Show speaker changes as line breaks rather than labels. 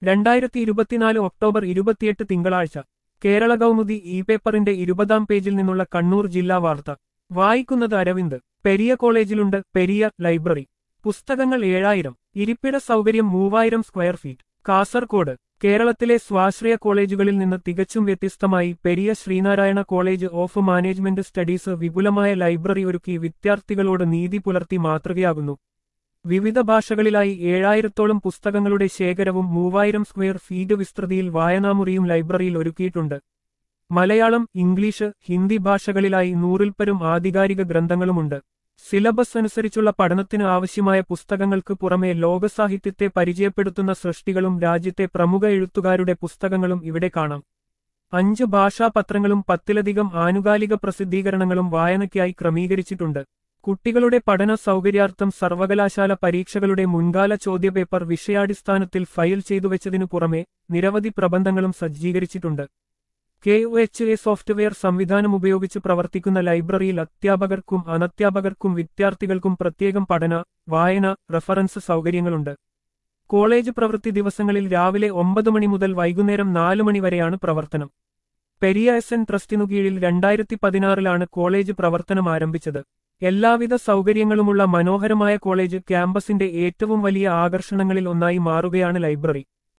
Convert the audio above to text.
രണ്ടായിരത്തി ഇരുപത്തിനാല് ഒക്ടോബർ ഇരുപത്തിയെട്ട് തിങ്കളാഴ്ച കേരള കൗമുദി ഇ പേപ്പറിന്റെ ഇരുപതാം പേജിൽ നിന്നുള്ള കണ്ണൂർ ജില്ലാ വാർത്ത വായിക്കുന്നത് അരവിന്ദ് പെരിയ കോളേജിലുണ്ട് പെരിയ ലൈബ്രറി പുസ്തകങ്ങൾ ഏഴായിരം ഇരിപ്പിട സൗകര്യം മൂവായിരം സ്ക്വയർ ഫീറ്റ് കാസർകോട് കേരളത്തിലെ സ്വാശ്രയ കോളേജുകളിൽ നിന്ന് തികച്ചും വ്യത്യസ്തമായി Periya Sreenarayana college of management studies വിപുലമായ ലൈബ്രറി ഒരുക്കി വിദ്യാർത്ഥികളോട് നീതി പുലർത്തി മാതൃകയാകുന്നു വിവിധ ഭാഷകളിലായി ഏഴായിരത്തോളം പുസ്തകങ്ങളുടെ ശേഖരവും മൂവായിരം സ്ക്വയർ ഫീറ്റ് വിസ്തൃതിയിൽ വായനാമുറിയും ലൈബ്രറിയിൽ ഒരുക്കിയിട്ടുണ്ട് മലയാളം ഇംഗ്ലീഷ് ഹിന്ദി ഭാഷകളിലായി നൂറിൽപ്പരും ആധികാരിക ഗ്രന്ഥങ്ങളുമുണ്ട് സിലബസ് അനുസരിച്ചുള്ള പഠനത്തിന് ആവശ്യമായ പുസ്തകങ്ങൾക്ക് പുറമെ ലോകസാഹിത്യത്തെ പരിചയപ്പെടുത്തുന്ന സൃഷ്ടികളും രാജ്യത്തെ പ്രമുഖ എഴുത്തുകാരുടെ പുസ്തകങ്ങളും ഇവിടെ കാണാം അഞ്ച് ഭാഷാപത്രങ്ങളും പത്തിലധികം ആനുകാലിക പ്രസിദ്ധീകരണങ്ങളും വായനയ്ക്കായി ക്രമീകരിച്ചിട്ടുണ്ട് കുട്ടികളുടെ പഠന സൗകര്യാർത്ഥം സർവകലാശാല പരീക്ഷകളുടെ മുൻകാല ചോദ്യപേപ്പർ വിഷയാടിസ്ഥാനത്തിൽ ഫയൽ ചെയ്തുവെച്ചതിനു പുറമെ നിരവധി പ്രബന്ധങ്ങളും സജ്ജീകരിച്ചിട്ടുണ്ട് K O H A software സംവിധാനം ഉപയോഗിച്ച് പ്രവർത്തിക്കുന്ന ലൈബ്രറിയിൽ അധ്യാപകർക്കും അനധ്യാപകർക്കും വിദ്യാർത്ഥികൾക്കും പ്രത്യേകം പഠന വായന റഫറൻസ് സൗകര്യങ്ങളുണ്ട് കോളേജ് പ്രവൃത്തി ദിവസങ്ങളിൽ രാവിലെ ഒമ്പത് മണി മുതൽ വൈകുന്നേരം നാല് മണി വരെയാണ് പ്രവർത്തനം പെരിയ എസ് എൻ ട്രസ്റ്റിനു കീഴിൽ രണ്ടായിരത്തി പതിനാറിലാണ് കോളേജ് പ്രവർത്തനം ആരംഭിച്ചത് എല്ലാവിധ സൗകര്യങ്ങളുമുള്ള മനോഹരമായ കോളേജ് ക്യാമ്പസിന്റെ ഏറ്റവും വലിയ ആകർഷണങ്ങളിൽ ഒന്നായി മാറുകയാണ് ലൈബ്രറി